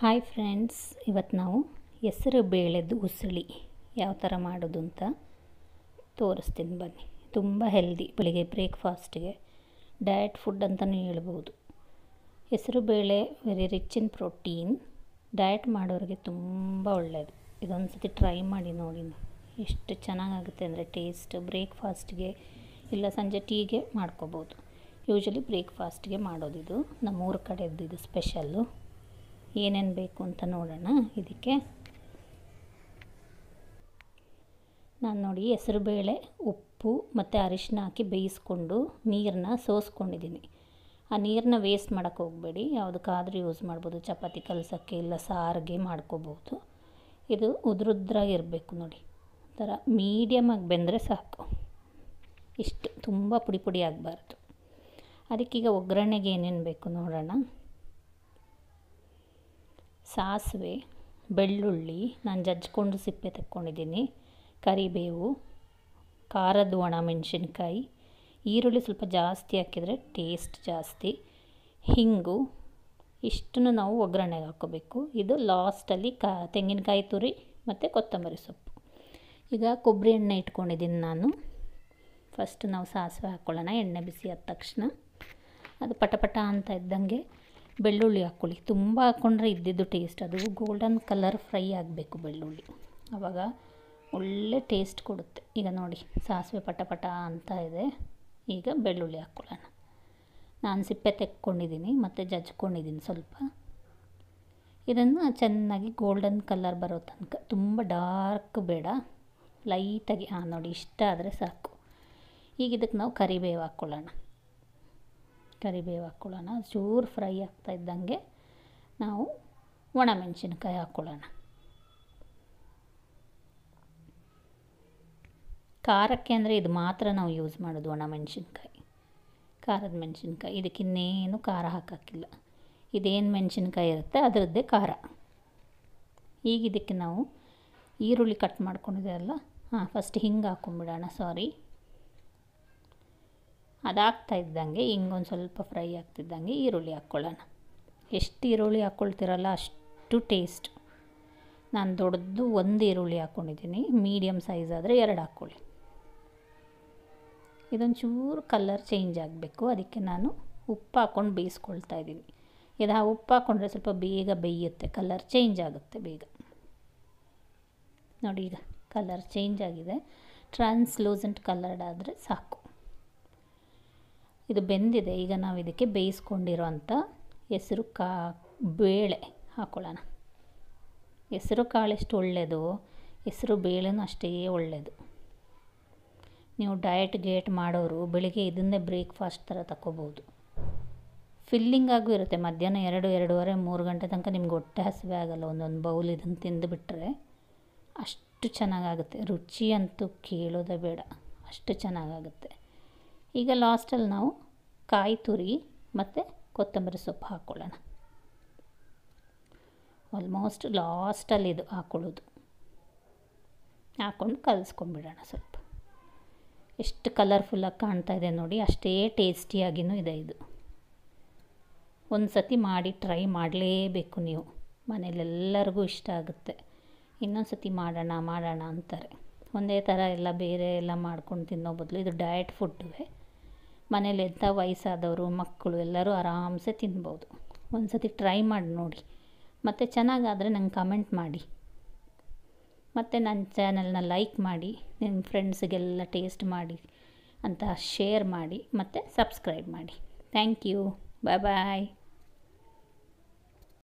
hi friends ಇವತ್ತು ನಾವು ಹೆಸರು ಬೇಳೆದು ಉಸುಳಿ ಯಾವ ಥರ ಮಾಡೋದು ಅಂತ ತೋರಿಸ್ತೀನಿ ಬನ್ನಿ ತುಂಬ ಹೆಲ್ದಿ ಬೆಳಿಗ್ಗೆ ಬ್ರೇಕ್ಫಾಸ್ಟ್ಗೆ ಡಯಟ್ ಫುಡ್ ಅಂತಲೇ ಹೇಳ್ಬೋದು ಹೆಸರು ಬೇಳೆ very rich in protein diet ಮಾಡೋರಿಗೆ ತುಂಬ ಒಳ್ಳೆಯದು ಇದೊಂದು ಸತಿ ಟ್ರೈ ಮಾಡಿ ನೋಡಿ ಎಷ್ಟು ಚೆನ್ನಾಗಾಗುತ್ತೆ ಅಂದರೆ ಟೇಸ್ಟ್ ಬ್ರೇಕ್ಫಾಸ್ಟ್ಗೆ ಇಲ್ಲ ಸಂಜೆ ಟೀಗೆ ಮಾಡ್ಕೋಬೋದು ಯೂಶ್ವಲಿ ಬ್ರೇಕ್ಫಾಸ್ಟ್ಗೆ ಮಾಡೋದಿದು ನಮ್ಮೂರ ಕಡೆದು ಇದು ಸ್ಪೆಷಲ್ಲು ಏನೇನು ಬೇಕು ಅಂತ ನೋಡೋಣ ಇದಕ್ಕೆ ನಾನು ನೋಡಿ ಹೆಸರುಬೇಳೆ ಉಪ್ಪು ಮತ್ತು ಅರಿಶಿನ ಹಾಕಿ ಬೇಯಿಸ್ಕೊಂಡು ನೀರನ್ನ ಸೋಸ್ಕೊಂಡಿದ್ದೀನಿ ಆ ನೀರನ್ನ ವೇಸ್ಟ್ ಮಾಡೋಕ್ಕೆ ಹೋಗಬೇಡಿ ಯಾವುದಕ್ಕಾದ್ರೂ ಯೂಸ್ ಮಾಡ್ಬೋದು ಚಪಾತಿ ಕಲಸೋಕ್ಕೆ ಇಲ್ಲ ಸಾರಿಗೆ ಮಾಡ್ಕೋಬೋದು ಇದು ಉದ್ರುದ್ರಾಗಿರಬೇಕು ನೋಡಿ ಥರ ಮೀಡಿಯಮಾಗಿ ಬೆಂದರೆ ಸಾಕು ಇಷ್ಟು ತುಂಬ ಪುಡಿ ಪುಡಿ ಆಗಬಾರ್ದು ಅದಕ್ಕೀಗ ಒಗ್ಗರಣೆಗೆ ಏನೇನು ಬೇಕು ನೋಡೋಣ ಸಾಸಿವೆ ಬೆಳ್ಳುಳ್ಳಿ ನಾನು ಜಜ್ಕೊಂಡು ಸಿಪ್ಪೆ ತೆಕ್ಕೊಂಡಿದ್ದೀನಿ ಕರಿಬೇವು ಖಾರದ ಒಣ ಮೆಣಸಿನ್ಕಾಯಿ ಈರುಳ್ಳಿ ಸ್ವಲ್ಪ ಜಾಸ್ತಿ ಹಾಕಿದರೆ ಟೇಸ್ಟ್ ಜಾಸ್ತಿ ಹಿಂಗು ಇಷ್ಟನ್ನು ನಾವು ಒಗ್ಗರಣೆಗೆ ಹಾಕ್ಕೋಬೇಕು ಇದು ಲಾಸ್ಟಲ್ಲಿ ಕಾ ತೆಂಗಿನಕಾಯಿ ತುರಿ ಮತ್ತು ಕೊತ್ತಂಬರಿ ಸೊಪ್ಪು ಈಗ ಕೊಬ್ಬರಿ ಎಣ್ಣೆ ಇಟ್ಕೊಂಡಿದ್ದೀನಿ ನಾನು ಫಸ್ಟ್ ನಾವು ಸಾಸಿವೆ ಹಾಕ್ಕೊಳ್ಳೋಣ ಎಣ್ಣೆ ಬಿಸಿ ಆದ ತಕ್ಷಣ ಅದು ಪಟ ಪಟ ಅಂತ ಇದ್ದಂಗೆ ಬೆಳ್ಳುಳ್ಳಿ ಹಾಕ್ಕೊಳ್ಳಿ ತುಂಬ ಹಾಕ್ಕೊಂಡ್ರೆ ಇದ್ದಿದ್ದು ಟೇಸ್ಟ್ ಅದು ಗೋಲ್ಡನ್ ಕಲರ್ ಫ್ರೈ ಆಗಬೇಕು ಬೆಳ್ಳುಳ್ಳಿ ಆವಾಗ ಒಳ್ಳೆ ಟೇಸ್ಟ್ ಕೊಡುತ್ತೆ ಈಗ ನೋಡಿ ಸಾಸಿವೆ ಪಟ ಪಟ ಅಂತ ಇದೆ ಈಗ ಬೆಳ್ಳುಳ್ಳಿ ಹಾಕ್ಕೊಳ್ಳೋಣ ನಾನು ಸಿಪ್ಪೆ ತೆಕ್ಕೊಂಡಿದ್ದೀನಿ ಮತ್ತು ಜಜ್ಕೊಂಡಿದ್ದೀನಿ ಸ್ವಲ್ಪ ಇದನ್ನು ಚೆನ್ನಾಗಿ ಗೋಲ್ಡನ್ ಕಲರ್ ಬರೋ ತನಕ ತುಂಬ ಡಾರ್ಕ್ ಬೇಡ ಲೈಟಾಗಿ ಹಾಂ ನೋಡಿ ಇಷ್ಟ ಆದರೆ ಸಾಕು ಈಗ ಇದಕ್ಕೆ ನಾವು ಕರಿಬೇವು ಹಾಕ್ಕೊಳ್ಳೋಣ ಕರಿಬೇವು ಹಾಕ್ಕೊಳ್ಳೋಣ ಚೂರು ಫ್ರೈ ಆಗ್ತಾ ಇದ್ದಂಗೆ ನಾವು ಒಣಮೆಣಸಿನ್ಕಾಯಿ ಹಾಕ್ಕೊಳ್ಳೋಣ ಖಾರಕ್ಕೆ ಅಂದರೆ ಇದು ಮಾತ್ರ ನಾವು ಯೂಸ್ ಮಾಡೋದು ಒಣಮೆಣಸಿನ್ಕಾಯಿ ಖಾರದ ಮೆಣಸಿನ್ಕಾಯಿ ಇದಕ್ಕಿನ್ನೇನು ಖಾರ ಹಾಕೋಕ್ಕಿಲ್ಲ ಇದೇನು ಮೆಣಸಿನ್ಕಾಯಿ ಇರುತ್ತೆ ಅದರದ್ದೇ ಖಾರ ಈಗ ಇದಕ್ಕೆ ನಾವು ಈರುಳ್ಳಿ ಕಟ್ ಮಾಡ್ಕೊಂಡಿದ್ದೆಲ್ಲ ಹಾಂ ಫಸ್ಟ್ ಹಿಂಗೆ ಹಾಕ್ಕೊಂಬಿಡೋಣ ಸಾರಿ ಅದಾಗ್ತಾ ಇದ್ದಂಗೆ ಹಿಂಗೊಂದು ಸ್ವಲ್ಪ ಫ್ರೈ ಆಗ್ತಿದ್ದಂಗೆ ಈರುಳ್ಳಿ ಹಾಕ್ಕೊಳ್ಳೋಣ ಎಷ್ಟು ಈರುಳ್ಳಿ ಹಾಕ್ಕೊಳ್ತಿರಲ್ಲ ಅಷ್ಟು ಟೇಸ್ಟ್ ನಾನು ದೊಡ್ಡದು ಒಂದು ಈರುಳ್ಳಿ ಹಾಕ್ಕೊಂಡಿದ್ದೀನಿ ಮೀಡಿಯಮ್ ಸೈಜ್ ಆದರೆ ಎರಡು ಹಾಕ್ಕೊಳ್ಳಿ ಇದೊಂದು ಚೂರು ಕಲರ್ ಚೇಂಜ್ ಆಗಬೇಕು ಅದಕ್ಕೆ ನಾನು ಉಪ್ಪು ಹಾಕ್ಕೊಂಡು ಬೇಯಿಸ್ಕೊಳ್ತಾ ಇದ್ದೀನಿ ಇದು ಆ ಉಪ್ಪು ಹಾಕ್ಕೊಂಡ್ರೆ ಸ್ವಲ್ಪ ಬೇಗ ಬೇಯುತ್ತೆ ಕಲರ್ ಚೇಂಜ್ ಆಗುತ್ತೆ ಬೇಗ ನೋಡಿ ಈಗ ಕಲರ್ ಚೇಂಜ್ ಆಗಿದೆ ಟ್ರಾನ್ಸ್ಲೂಸೆಂಟ್ ಕಲರ್ಡ್ ಆದರೆ ಸಾಕು ಇದು ಬೆಂದಿದೆ ಈಗ ನಾವು ಇದಕ್ಕೆ ಬೇಯಿಸ್ಕೊಂಡಿರೋ ಅಂಥ ಹೆಸರು ಕಾ ಬೇಳೆ ಹಾಕ್ಕೊಳ್ಳೋಣ ಹೆಸರು ಕಾಳು ಎಷ್ಟು ಒಳ್ಳೆಯದು ಹೆಸರು ಬೇಳೆನೂ ಅಷ್ಟೇ ಒಳ್ಳೆಯದು ನೀವು ಡಯಟ್ ಗೇಟ್ ಮಾಡೋರು ಬೆಳಿಗ್ಗೆ ಇದನ್ನೇ ಬ್ರೇಕ್ಫಾಸ್ಟ್ ಥರ ತಗೋಬೋದು ಫಿಲ್ಲಿಂಗ್ ಆಗೂ ಇರುತ್ತೆ ಮಧ್ಯಾಹ್ನ ಎರಡು ಎರಡೂವರೆ ಮೂರು ಗಂಟೆ ತನಕ ನಿಮ್ಗೆ ಹೊಟ್ಟೆ ಹಸಿವೆ ಆಗೋಲ್ಲ ಒಂದೊಂದು ಬೌಲ್ ಇದನ್ನು ತಿಂದುಬಿಟ್ರೆ ಅಷ್ಟು ಚೆನ್ನಾಗಾಗುತ್ತೆ ರುಚಿ ಅಂತೂ ಕೇಳೋದೇ ಬೇಡ ಅಷ್ಟು ಚೆನ್ನಾಗಾಗುತ್ತೆ ಈಗ ಲಾಸ್ಟಲ್ಲಿ ನಾವು ಕಾಯಿ ತುರಿ ಮತ್ತು ಕೊತ್ತಂಬರಿ ಸೊಪ್ಪು ಹಾಕ್ಕೊಳ್ಳೋಣ ಆಲ್ಮೋಸ್ಟ್ ಲಾಸ್ಟಲ್ಲಿ ಇದು ಹಾಕ್ಕೊಳ್ಳೋದು ಹಾಕ್ಕೊಂಡು ಕಲಿಸ್ಕೊಂಬಿಡೋಣ ಸ್ವಲ್ಪ ಎಷ್ಟು ಕಲರ್ಫುಲ್ಲಾಗಿ ಕಾಣ್ತಾ ಇದೆ ನೋಡಿ ಅಷ್ಟೇ ಟೇಸ್ಟಿಯಾಗಿಯೂ ಇದೆ ಇದು ಒಂದು ಸತಿ ಮಾಡಿ ಟ್ರೈ ಮಾಡಲೇಬೇಕು ನೀವು ಮನೇಲೆಲ್ಲರಿಗೂ ಇಷ್ಟ ಆಗುತ್ತೆ ಇನ್ನೊಂದು ಸತಿ ಮಾಡೋಣ ಮಾಡೋಣ ಅಂತಾರೆ ಒಂದೇ ಥರ ಎಲ್ಲ ಬೇರೆ ಎಲ್ಲ ಮಾಡ್ಕೊಂಡು ತಿನ್ನೋ ಬದಲು ಇದು ಡಯಟ್ ಫುಡ್ಡುವೆ ಮನೇಲಿ ಎಂಥ ವಯಸ್ಸಾದವರು ಮಕ್ಕಳು ಎಲ್ಲರೂ ಆರಾಮ್ಸೆ ತಿನ್ಬೋದು ಒಂದು ಸತಿ ಟ್ರೈ ಮಾಡಿ ನೋಡಿ ಮತ್ತು ಚೆನ್ನಾಗಾದರೆ ನಂಗೆ ಕಮೆಂಟ್ ಮಾಡಿ ಮತ್ತು ನನ್ನ ಚಾನಲ್ನ ಲೈಕ್ ಮಾಡಿ ನಿಮ್ಮ ಫ್ರೆಂಡ್ಸಿಗೆಲ್ಲ ಟೇಸ್ಟ್ ಮಾಡಿ ಅಂತ ಶೇರ್ ಮಾಡಿ ಮತ್ತು ಸಬ್ಸ್ಕ್ರೈಬ್ ಮಾಡಿ ಥ್ಯಾಂಕ್ ಯು ಬಾಯ್ ಬಾಯ್